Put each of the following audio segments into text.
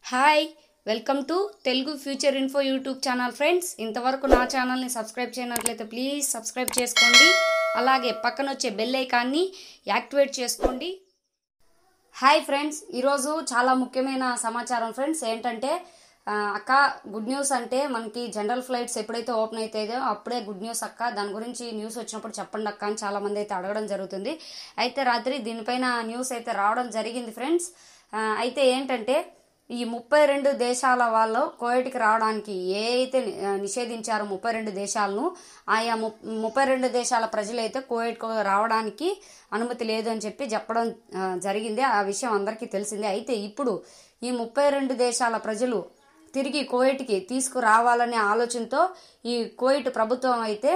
hi welcome to Telugu future info YouTube channel friends ఇంతవరకు నా ఛానల్ని సబ్స్క్రైబ్ చేయనట్లయితే ప్లీజ్ సబ్స్క్రైబ్ చేసుకోండి అలాగే పక్కన వచ్చే బెల్ ఐకాన్ని యాక్టివేట్ చేసుకోండి హాయ్ ఫ్రెండ్స్ ఈరోజు చాలా ముఖ్యమైన సమాచారం ఫ్రెండ్స్ ఏంటంటే ఆ, అక్క గుడ్ న్యూస్ అంటే మనకి జనరల్ ఫ్లైట్స్ ఎప్పుడైతే ఓపెన్ అవుతాయో అప్పుడే గుడ్ న్యూస్ అక్క దాని గురించి న్యూస్ వచ్చినప్పుడు చెప్పండి అక్క అని చాలా మంది అయితే అడగడం జరుగుతుంది అయితే రాత్రి దీనిపైన న్యూస్ అయితే రావడం జరిగింది ఫ్రెండ్స్ ఆ, అయితే ఏంటంటే ఈ ముప్పై రెండు దేశాల వాళ్ళు కోవిడ్కి రావడానికి ఏ అయితే ని- ఆ, నిషేధించారో ముప్పై రెండు దేశాలను ఆయా ము ముప్పై రెండు దేశాల ప్రజలైతే కోవిడ్ రావడానికి అనుమతి లేదు అని చెప్పి చెప్పడం ఆ, జరిగింది ఆ విషయం అందరికీ తెలిసిందే అయితే ఇప్పుడు ఈ ముప్పై రెండు దేశాల ప్రజలు తిరిగి కోవిడ్కి తీసుకురావాలనే ఆలోచనతో ఈ కోవిడ్ ప్రభుత్వం అయితే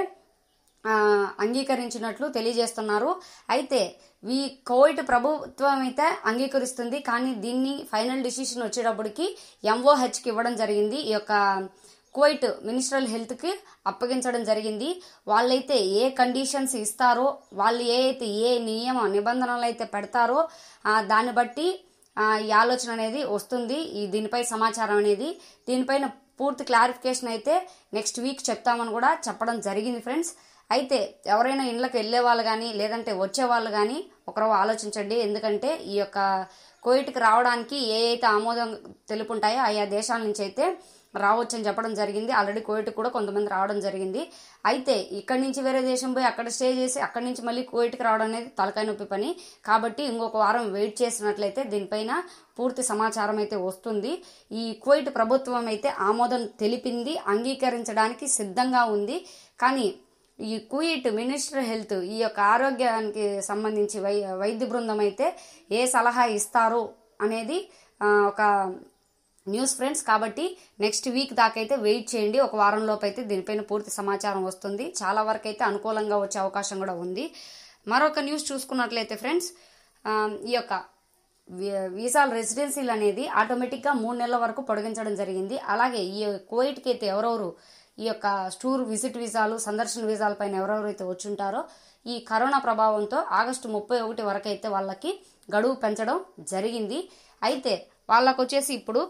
ఆ, అంగీకరించినట్లు తెలియజేస్తున్నారు అయితే ఈ కోవిడ్ ప్రభుత్వం అయితే అంగీకరిస్తుంది కానీ దీన్ని ఫైనల్ డిసిషన్ వచ్చేటప్పటికి ఎంఓహెచ్కి ఇవ్వడం జరిగింది ఈ యొక్క కోవిడ్ మినిస్ట్రల్ హెల్త్కి అప్పగించడం జరిగింది వాళ్ళైతే ఏ కండిషన్స్ ఇస్తారో వాళ్ళు ఏ అయితే ఏ నియమ నిబంధనలు అయితే పెడతారో ఆ, దాన్ని బట్టి ఆ, ఈ ఆలోచన అనేది వస్తుంది ఈ దీనిపై సమాచారం అనేది దీనిపైన పూర్తి క్లారిఫికేషన్ అయితే నెక్స్ట్ వీక్ చెప్తామని కూడా చెప్పడం జరిగింది ఫ్రెండ్స్ అయితే ఎవరైనా ఇండ్లకు వెళ్ళే వాళ్ళు కానీ లేదంటే వచ్చే వాళ్ళు కానీ ఒకరు ఆలోచించండి ఎందుకంటే ఈ యొక్క కోవిడ్కి రావడానికి ఏ అయితే ఆమోదం తెలుపుంటాయో ఆయా దేశాల నుంచి అయితే రావచ్చు అని చెప్పడం జరిగింది ఆల్రెడీ కోవిడ్ కూడా కొంతమంది రావడం జరిగింది అయితే ఇక్కడి నుంచి వేరే దేశం పోయి అక్కడ స్టే చేసి అక్కడి నుంచి మళ్ళీ కోవిడ్కి రావడం అనేది తలకాయ నొప్పి పని కాబట్టి ఇంకొక వారం వెయిట్ చేసినట్లయితే దీనిపైన పూర్తి సమాచారం అయితే వస్తుంది ఈ కోవిడ్ ప్రభుత్వం అయితే ఆమోదం తెలిపింది అంగీకరించడానికి సిద్ధంగా ఉంది కానీ ఈ కుయిట్ మినిస్టర్ హెల్త్ ఈ యొక్క ఆరోగ్యానికి సంబంధించి వై వైద్య బృందం అయితే ఏ సలహా ఇస్తారు అనేది ఆ, ఒక న్యూస్ ఫ్రెండ్స్ కాబట్టి నెక్స్ట్ వీక్ దాకైతే వెయిట్ చేయండి ఒక వారం లోపు అయితే దీనిపైన పూర్తి సమాచారం వస్తుంది చాలా వరకు అయితే అనుకూలంగా వచ్చే అవకాశం కూడా ఉంది మరొక న్యూస్ చూసుకున్నట్లయితే ఫ్రెండ్స్ ఆ, ఈ యొక్క వీ- వీసాల రెసిడెన్సీలు అనేది ఆటోమేటిక్గా మూడు నెలల వరకు పొడిగించడం జరిగింది అలాగే ఈ కోవిడ్కి అయితే ఎవరెవరు ఈ యొక్క స్టూర్ విజిట్ వీసాలు సందర్శన వీసాల పైన ఎవరెవరైతే వచ్చుంటారో ఈ కరోనా ప్రభావంతో ఆగస్టు ముప్పై ఒకటి వరకు అయితే వాళ్ళకి గడువు పెంచడం జరిగింది అయితే వాళ్ళకు వచ్చేసి ఇప్పుడు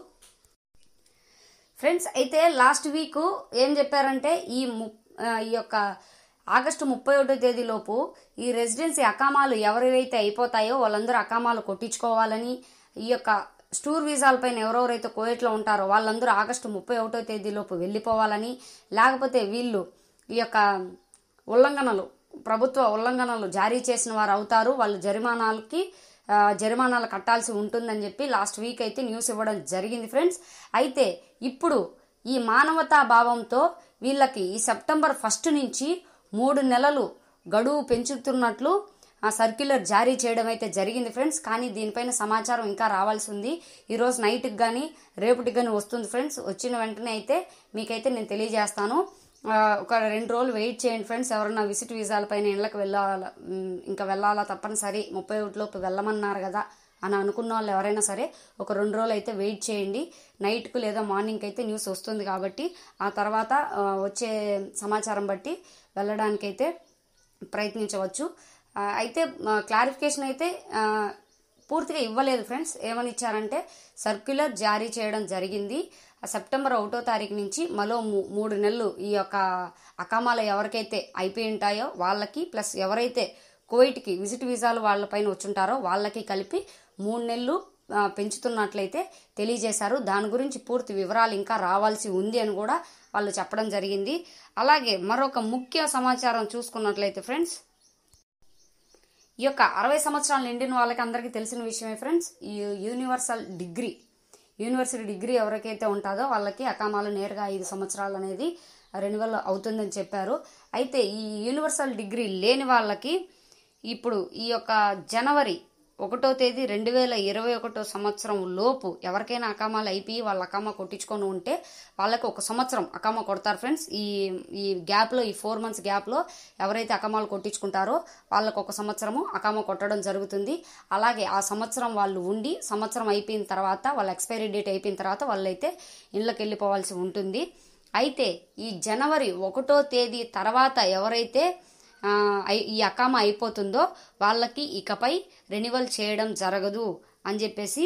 ఫ్రెండ్స్ అయితే లాస్ట్ వీక్ ఏం చెప్పారంటే ఈ ము ఆ, ఈ యొక్క ఆగస్టు ముప్పై ఒకటో తేదీలోపు ఈ రెసిడెన్సీ అకామాలు ఎవరైతే అయిపోతాయో వాళ్ళందరూ అకామాలు కొట్టించుకోవాలని ఈ యొక్క స్టూర్ వీసాల పైన ఎవరెవరైతే కోవిడ్లో ఉంటారో వాళ్ళందరూ ఆగస్టు ముప్పై ఒకటో తేదీలోపు వెళ్ళిపోవాలని లేకపోతే వీళ్ళు ఈ యొక్క ఉల్లంఘనలు ప్రభుత్వ ఉల్లంఘనలు జారీ చేసిన వారు అవుతారు వాళ్ళు జరిమానాలకి ఆ, జరిమానాలు కట్టాల్సి ఉంటుందని చెప్పి లాస్ట్ వీక్ అయితే న్యూస్ ఇవ్వడం జరిగింది ఫ్రెండ్స్ అయితే ఇప్పుడు ఈ మానవతా భావంతో వీళ్ళకి ఈ సెప్టెంబర్ ఫస్ట్ నుంచి మూడు నెలలు గడువు పెంచుతున్నట్లు ఆ సర్క్యులర్ జారీ చేయడం అయితే జరిగింది ఫ్రెండ్స్ కానీ దీనిపైన సమాచారం ఇంకా రావాల్సి ఉంది ఈరోజు నైట్కి కానీ రేపటికి కానీ వస్తుంది ఫ్రెండ్స్ వచ్చిన వెంటనే అయితే మీకైతే నేను తెలియజేస్తాను ఆ, ఒక రెండు రోజులు వెయిట్ చేయండి ఫ్రెండ్స్ ఎవరన్నా విజిట్ వీసాల పైన ఇళ్ళకి వెళ్ళాలా ఉమ్, ఇంకా వెళ్ళాలా తప్పనిసరి ముప్పై ఒకటిలోపు వెళ్ళమన్నారు కదా అని అనుకున్న వాళ్ళు ఎవరైనా సరే ఒక రెండు రోజులు అయితే వెయిట్ చేయండి నైట్కు లేదా మార్నింగ్కి అయితే న్యూస్ వస్తుంది కాబట్టి ఆ తర్వాత ఆ, వచ్చే సమాచారం బట్టి వెళ్ళడానికైతే ప్రయత్నించవచ్చు ఆ, అయితే క్లారిఫికేషన్ అయితే ఆ, పూర్తిగా ఇవ్వలేదు ఫ్రెండ్స్ ఏమని ఇచ్చారంటే సర్క్యులర్ జారీ చేయడం జరిగింది ఆ సెప్టెంబర్ ఒకటో తారీఖు నుంచి మరో మూ- మూడు నెలలు ఈ యొక్క అకామాలు ఎవరికైతే అయిపోయి ఉంటాయో వాళ్ళకి ప్లస్ ఎవరైతే కోవిడ్కి విజిట్ వీసాలు వాళ్ళపైన వచ్చుంటారో వాళ్ళకి కలిపి మూడు నెలలు ఆ, పెంచుతున్నట్లయితే తెలియజేశారు దాని గురించి పూర్తి వివరాలు ఇంకా రావాల్సి ఉంది అని కూడా వాళ్ళు చెప్పడం జరిగింది అలాగే మరొక ముఖ్య సమాచారం చూసుకున్నట్లయితే ఫ్రెండ్స్ ఈ యొక్క అరవై సంవత్సరాలు నిండిన వాళ్ళకి అందరికీ తెలిసిన విషయమే ఫ్రెండ్స్ ఈ యూనివర్సల్ డిగ్రీ యూనివర్సిటీ డిగ్రీ ఎవరికైతే ఉంటుందో వాళ్ళకి అకామాలు నేరుగా ఐదు సంవత్సరాలు అనేది రెన్యువల్ అవుతుందని చెప్పారు అయితే ఈ యూనివర్సల్ డిగ్రీ లేని వాళ్ళకి ఇప్పుడు ఈ యొక్క జనవరి ఒకటో తేదీ రెండు వేల ఇరవై ఒకటో సంవత్సరం లోపు ఎవరికైనా అకామాలు అయిపోయి వాళ్ళ అకామా కొట్టించుకొని ఉంటే వాళ్ళకి ఒక సంవత్సరం అకామా కొడతారు ఫ్రెండ్స్ ఈ ఈ గ్యాప్లో ఈ ఫోర్ మంత్స్ గ్యాప్లో ఎవరైతే అకామాలు కొట్టించుకుంటారో వాళ్ళకు ఒక సంవత్సరము అకామా కొట్టడం జరుగుతుంది అలాగే ఆ సంవత్సరం వాళ్ళు ఉండి సంవత్సరం అయిపోయిన తర్వాత వాళ్ళ ఎక్స్పైరీ డేట్ అయిపోయిన తర్వాత వాళ్ళైతే ఇళ్ళకి వెళ్ళిపోవాల్సి ఉంటుంది అయితే ఈ జనవరి ఒకటో తేదీ తర్వాత ఎవరైతే ఆ, ఐ- ఈ అకామా అయిపోతుందో వాళ్ళకి ఇకపై రెన్యువల్ చేయడం జరగదు అని చెప్పేసి ఆ,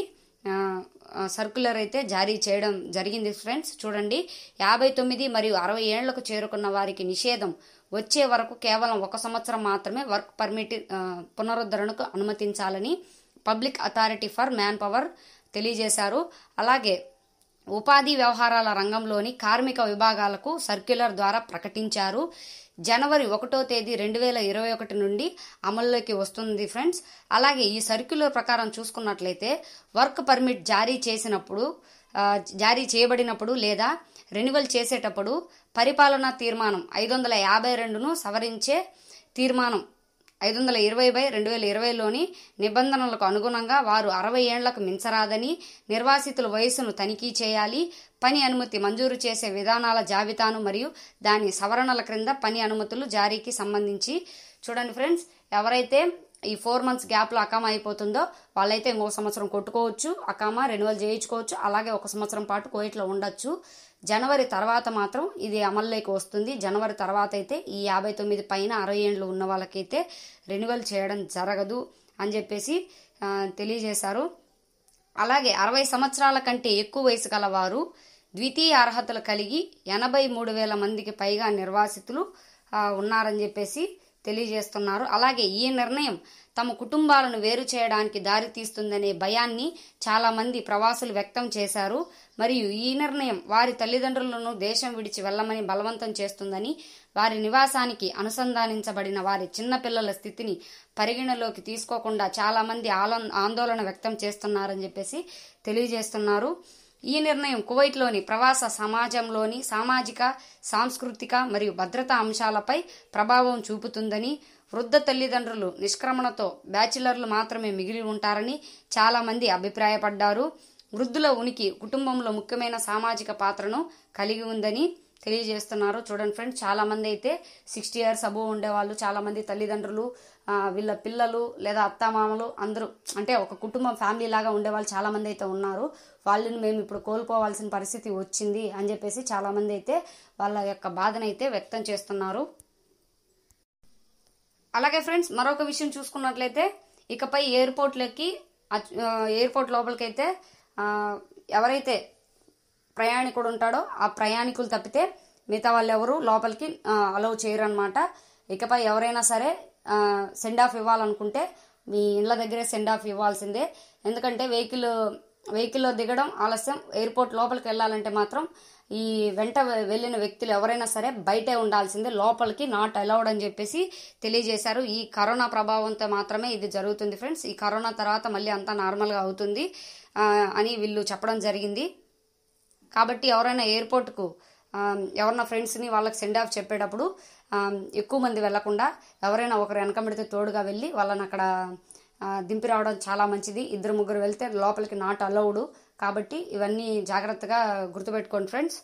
ఆ, ఆ, సర్క్యులర్ అయితే జారీ చేయడం జరిగింది ఫ్రెండ్స్ చూడండి యాభై తొమ్మిది మరియు అరవై ఏళ్లకు చేరుకున్న వారికి నిషేధం వచ్చే వరకు కేవలం ఒక సంవత్సరం మాత్రమే వర్క్ పర్మిట్ ఆ, పునరుద్ధరణకు అనుమతించాలని public authority for manpower తెలియజేశారు అలాగే ఉపాధి వ్యవహారాల రంగంలోని కార్మిక విభాగాలకు సర్క్యులర్ ద్వారా ప్రకటించారు జనవరి ఒకటో తేదీ రెండు వేల ఇరవై ఒకటి నుండి అమల్లోకి వస్తుంది ఫ్రెండ్స్ అలాగే ఈ సర్క్యులర్ ప్రకారం చూసుకున్నట్లయితే వర్క్ పర్మిట్ జారీ చేసినప్పుడు ఆ, జారీ చేయబడినప్పుడు లేదా రెన్యువల్ చేసేటప్పుడు పరిపాలనా తీర్మానం ఐదు వందల యాభై రెండును సవరించే తీర్మానం ఐదు వందల ఇరవై బై రెండు వేల ఇరవైలోని నిబంధనలకు అనుగుణంగా వారు అరవై ఏండ్లకు మించరాదని నిర్వాసితుల వయసును తనిఖీ చేయాలి పని అనుమతి మంజూరు చేసే విధానాల జాబితాను మరియు దాని సవరణల క్రింద పని అనుమతులు జారీకి సంబంధించి చూడండి ఫ్రెండ్స్ ఎవరైతే ఈ ఫోర్ మంత్స్ గ్యాప్లో అకామా అయిపోతుందో వాళ్ళైతే ఇంకో సంవత్సరం కొట్టుకోవచ్చు అకామా రెన్యువల్ చేయించుకోవచ్చు అలాగే ఒక సంవత్సరం పాటు కోయిట్లో ఉండొచ్చు జనవరి తర్వాత మాత్రం ఇది అమల్లోకి వస్తుంది జనవరి తర్వాత అయితే ఈ యాభై తొమ్మిది పైన అరవై ఏండ్లు ఉన్న వాళ్ళకైతే రెన్యువల్ చేయడం జరగదు అని చెప్పేసి ఆ, తెలియజేశారు అలాగే అరవై సంవత్సరాల కంటే ఎక్కువ వయసు గలవారు ద్వితీయ అర్హతలు కలిగి ఎనభై మూడు వేల మందికి పైగా నిర్వాసితులు ఆ, ఉన్నారని చెప్పేసి తెలియజేస్తున్నారు అలాగే ఈ నిర్ణయం తమ కుటుంబాలను వేరు చేయడానికి దారితీస్తుందనే భయాన్ని చాలా మంది ప్రవాసులు వ్యక్తం చేశారు మరియు ఈ నిర్ణయం వారి తల్లిదండ్రులను దేశం విడిచి వెళ్ళమని బలవంతం చేస్తుందని వారి నివాసానికి అనుసంధానించబడిన వారి చిన్నపిల్లల స్థితిని పరిగణలోకి తీసుకోకుండా చాలా మంది ఆలో- ఆందోళన వ్యక్తం చేస్తున్నారని చెప్పేసి తెలియజేస్తున్నారు ఈ నిర్ణయం కువైట్లోని ప్రవాస సమాజంలోని సామాజిక సాంస్కృతిక మరియు భద్రతా అంశాలపై ప్రభావం చూపుతుందని వృద్ధ తల్లిదండ్రులు నిష్క్రమణతో బ్యాచిలర్లు మాత్రమే మిగిలి ఉంటారని చాలా మంది అభిప్రాయపడ్డారు వృద్ధుల ఉనికి కుటుంబంలో ముఖ్యమైన సామాజిక పాత్రను కలిగి ఉందని తెలియజేస్తున్నారు చూడండి ఫ్రెండ్స్ చాలా మంది అయితే సిక్స్టీ ఇయర్స్ అబో ఉండేవాళ్ళు చాలా మంది తల్లిదండ్రులు ఆ, వీళ్ళ పిల్లలు లేదా అత్తమామలు అందరూ అంటే ఒక కుటుంబం ఫ్యామిలీ లాగా ఉండేవాళ్ళు చాలా మంది అయితే ఉన్నారు వాళ్ళని మేము ఇప్పుడు కోల్పోవాల్సిన పరిస్థితి వచ్చింది అని చెప్పేసి చాలా మంది అయితే వాళ్ళ యొక్క బాధనైతే వ్యక్తం చేస్తున్నారు అలాగే ఫ్రెండ్స్ మరొక విషయం చూసుకున్నట్లయితే ఇకపై ఎయిర్పోర్ట్లకి అచ్- ఆ, ఎయిర్పోర్ట్ లోపలికైతే ఆ, ఎవరైతే ప్రయాణికుడు ఉంటాడో ఆ ప్రయాణికులు తప్పితే మిగతా వాళ్ళు ఎవరు లోపలికి అలౌ చేయరు అనమాట ఇకపై ఎవరైనా సరే సెండ్ ఆఫ్ ఇవ్వాలనుకుంటే మీ ఇండ్ల దగ్గరే సెండ్ ఆఫ్ ఇవ్వాల్సిందే ఎందుకంటే వెహికల్ వెహికల్లో దిగడం ఆలస్యం ఎయిర్పోర్ట్ లోపలికి వెళ్ళాలంటే మాత్రం ఈ వెంట వెళ్ళిన వ్యక్తులు ఎవరైనా సరే బయటే ఉండాల్సిందే లోపలికి నాట్ అలౌడ్ అని చెప్పేసి తెలియజేశారు ఈ కరోనా ప్రభావంతో మాత్రమే ఇది జరుగుతుంది ఫ్రెండ్స్ ఈ కరోనా తర్వాత మళ్ళీ అంతా నార్మల్గా అవుతుంది ఆ, అని వీళ్ళు చెప్పడం జరిగింది కాబట్టి ఎవరైనా ఎయిర్పోర్ట్కు ఆ, ఎవరన్నా ఫ్రెండ్స్ని వాళ్ళకి సెండ్ ఆఫ్ చెప్పేటప్పుడు ఆ, ఎక్కువ మంది వెళ్లకుండా ఎవరైనా ఒకరు వెనకబడితే తోడుగా వెళ్ళి వాళ్ళని అక్కడ ఆ, దింపి రావడం చాలా మంచిది ఇద్దరు ముగ్గురు వెళ్తే లోపలికి నాట్ అలౌడ్ కాబట్టి ఇవన్నీ జాగ్రత్తగా గుర్తుపెట్టుకోండి ఫ్రెండ్స్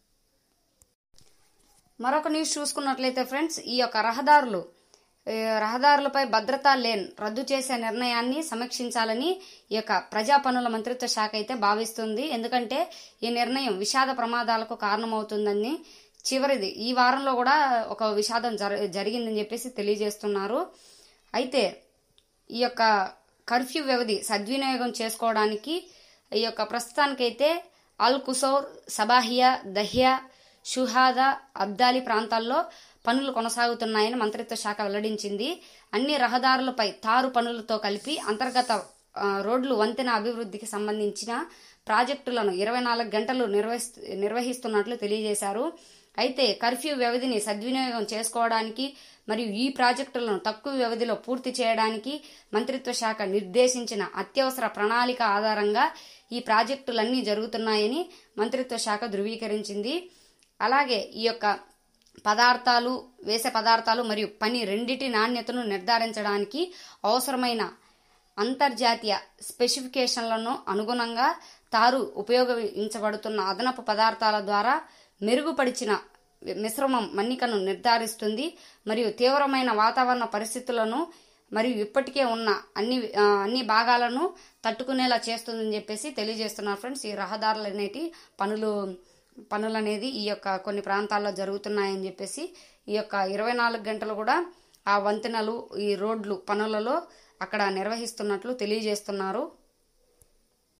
మరొక న్యూస్ చూసుకున్నట్లయితే ఫ్రెండ్స్ ఈ యొక్క రహదారులు ఏ, రహదారులపై భద్రతా లేన్ రద్దు చేసే నిర్ణయాన్ని సమీక్షించాలని ఈ యొక్క ప్రజా పనుల మంత్రిత్వ శాఖ అయితే భావిస్తుంది ఎందుకంటే ఈ నిర్ణయం విషాద ప్రమాదాలకు కారణమవుతుందని చివరిది ఈ వారంలో కూడా ఒక విషాదం జర జరిగిందని చెప్పేసి తెలియజేస్తున్నారు అయితే ఈ యొక్క కర్ఫ్యూ వ్యవధి సద్వినియోగం చేసుకోవడానికి ఈ యొక్క ప్రస్తుతానికైతే అల్ కుసౌర్ సబాహియా దహ్యా షుహాదా అబ్దాలి ప్రాంతాల్లో పనులు కొనసాగుతున్నాయని మంత్రిత్వ శాఖ వెల్లడించింది అన్ని రహదారులపై తారు పనులతో కలిపి అంతర్గత ఆ, రోడ్లు వంతెన అభివృద్ధికి సంబంధించిన ప్రాజెక్టులను ఇరవై నాలుగు గంటలు నిర్వహిస్తు నిర్వహిస్తున్నట్లు తెలియజేశారు అయితే కర్ఫ్యూ వ్యవధిని సద్వినియోగం చేసుకోవడానికి మరియు ఈ ప్రాజెక్టులను తక్కువ వ్యవధిలో పూర్తి చేయడానికి మంత్రిత్వ శాఖ నిర్దేశించిన అత్యవసర ప్రణాళిక ఆధారంగా ఈ ప్రాజెక్టులన్నీ జరుగుతున్నాయని మంత్రిత్వ శాఖ ధృవీకరించింది అలాగే ఈ యొక్క పదార్థాలు వేసే పదార్థాలు మరియు పని రెండిటి నాణ్యతను నిర్ధారించడానికి అవసరమైన అంతర్జాతీయ స్పెసిఫికేషన్లను అనుగుణంగా తారు ఉపయోగించబడుతున్న అదనపు పదార్థాల ద్వారా మెరుగుపడిచిన మిశ్రమం మన్నికను నిర్ధారిస్తుంది మరియు తీవ్రమైన వాతావరణ పరిస్థితులను మరియు ఇప్పటికే ఉన్న అన్ని ఆ, అన్ని భాగాలను తట్టుకునేలా చేస్తుందని చెప్పేసి తెలియజేస్తున్నారు ఫ్రెండ్స్ ఈ రహదారులు అనేటి పనులు పనులు అనేది ఈ యొక్క కొన్ని ప్రాంతాల్లో జరుగుతున్నాయని చెప్పేసి ఈ యొక్క ఇరవై నాలుగు గంటలు కూడా ఆ వంతెనలు ఈ రోడ్లు పనులలో అక్కడ నిర్వహిస్తున్నట్లు తెలియజేస్తున్నారు